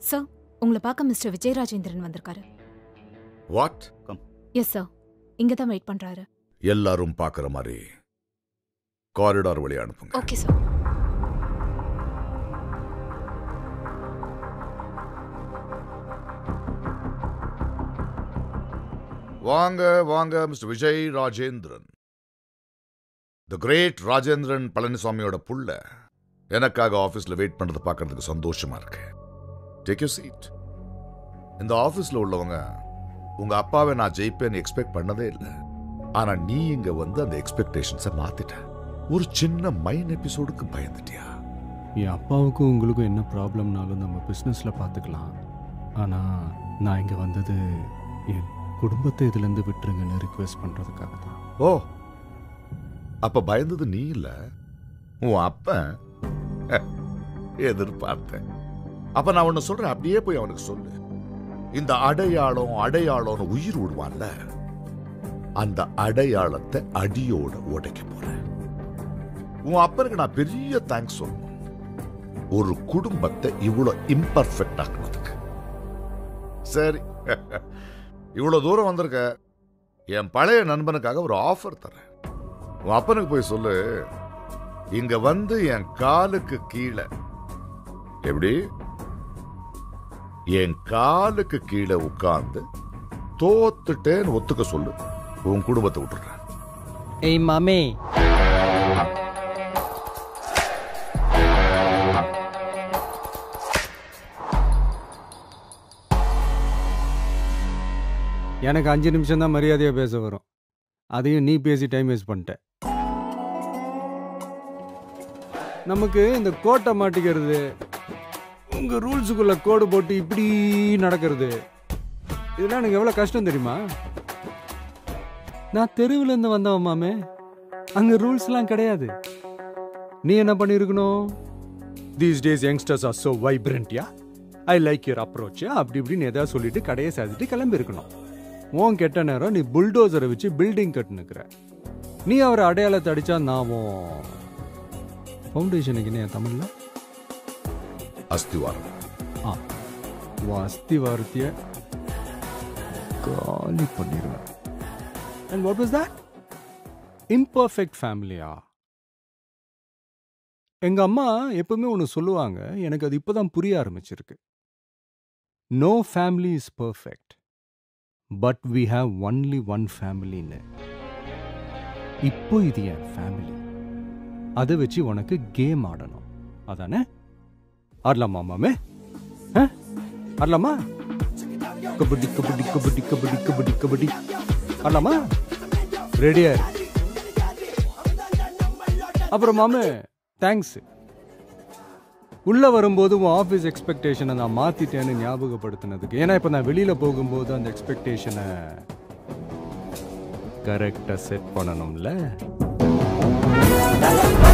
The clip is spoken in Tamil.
சார் உங்களை பார்க்க மிஸ்டர் விஜயராஜேந்திரன் வந்திருக்காரு வாட் எஸ் சார் இங்க தான் வெயிட் பண்றாரு எல்லாரும் பார்க்குற மாதிரி காரிடார் வழி அனுப்புங்க ஓகே சார் வாங்க வாங்க mister Vijay Rajendran the great Rajendran பழனிசாமியோட புள்ள எனக்காக ஆஃபீஸில் வெயிட் பண்ணுறதை பார்க்கறதுக்கு சந்தோஷமா இருக்கு டேக் யூ சீட் இந்த ஆஃபீஸில் உள்ளவங்க உங்க அப்பாவை நான் ஜெயிப்பேன்னு எக்ஸ்பெக்ட் பண்ணதே இல்லை ஆனா நீ இங்க வந்து அந்த எக்ஸ்பெக்டேஷன்ஸை மாத்திட்ட ஒரு சின்ன மைன் எபிசோடுக்கு பயந்துட்டியா என் அப்பாவுக்கும் உங்களுக்கும் என்ன ப்ராப்ளம்னாலும் நம்ம பிஸ்னஸில் பார்த்துக்கலாம் ஆனால் நான் இங்கே வந்தது என் குடும்பத்தை இதுலேருந்து விட்டுருங்கன்னு ரிக்வெஸ்ட் பண்ணுறதுக்காக தான் ஓ அப்ப பயந்தது நீ இல்ல உன் அப்பன் எதிர்பார்த்தேன் அப்ப நான் ஒண்ணு சொல்றேன் அப்படியே போய் அவனுக்கு சொல்லு இந்த அடையாளம் அடையாளம்னு உயிர் விடுவான்ல அந்த அடையாளத்தை அடியோட உடைக்க போறேன் உன் அப்பனுக்கு நான் பெரிய தேங்க்ஸ் சொல்லணும் ஒரு குடும்பத்தை இவ்வளவு இம்பர்ஃபெக்ட் ஆக்குனதுக்கு சரி இவ்வளவு தூரம் வந்திருக்க என் பழைய நண்பனுக்காக ஒரு ஆஃபர் தரேன் உன் அப்பனுக்கு போய் சொல்லு இங்க வந்து என் காலுக்கு கீழே எப்படி என் காலுக்கு கீழே உட்கார்ந்து தோத்துட்டேன்னு ஒத்துக்க சொல்லு உன் குடும்பத்தை விட்டுறேன் ஏய் மாமே எனக்கு அஞ்சு நிமிஷம் தான் மரியாதையாக பேச வரும் அதையும் நீ பேசி டைம் வேஸ்ட் பண்ணிட்ட நமக்கு இந்த கோட்டை மாட்டிக்கிறது உங்க ரூல்ஸுக்குள்ள கோடு போட்டு இப்படி நடக்கிறது இதெல்லாம் எனக்கு எவ்வளோ கஷ்டம் தெரியுமா நான் தெருவுல இருந்து வந்தவன் மாமே அங்க ரூல்ஸ்லாம் கிடையாது நீ என்ன பண்ணியிருக்கணும் these days youngsters are so வைப்ரண்ட்யா ஐ லைக் யூர் அப்ரோச் அப்படி இப்படின்னு ஏதாவது சொல்லிட்டு கடையை சாதிட்டு கிளம்பி இருக்கணும் உன் கெட்ட நேரம் நீ புல்டோசரை வச்சு பில்டிங் கட்டுனுக்குற நீ அவரை அடையாளத்தை அடிச்சா நான் உன் ஃபவுண்டேஷனுக்கு என்ன தமிழ்ல அஸ்திவாரம் ஆ உன் அஸ்திவாரத்திய காலி பண்ணிடுவேன் and what was that imperfect ஃபேமிலியா எங்க அம்மா எப்பவுமே ஒன்று சொல்லுவாங்க எனக்கு அது இப்போதான் புரிய ஆரம்பிச்சிருக்கு no family is perfect but we have only one ஃபேமிலின்னு இப்போ இது என் ஃபேமிலி அதை வச்சு உனக்கு கேம் ஆடணும் அதானே ஆடலாமா மாமே ஆ? ஆடலாமா கபடி கபடி கபடி கபடி கபடி கபடி ஆடலாமா ரெடியா இரு. அப்புறம் மாமே தேங்க்ஸ் உள்ள வரும்போது உன் ஆஃபீஸ் எக்ஸ்பெக்டேஷனை நான் மாத்திட்டேன்னு ஞாபகப்படுத்தினதுக்கு ஏன்னா இப்போ நான் வெளியில போகும்போது அந்த எக்ஸ்பெக்டேஷனை கரெக்டாக செட் பண்ணணும்ல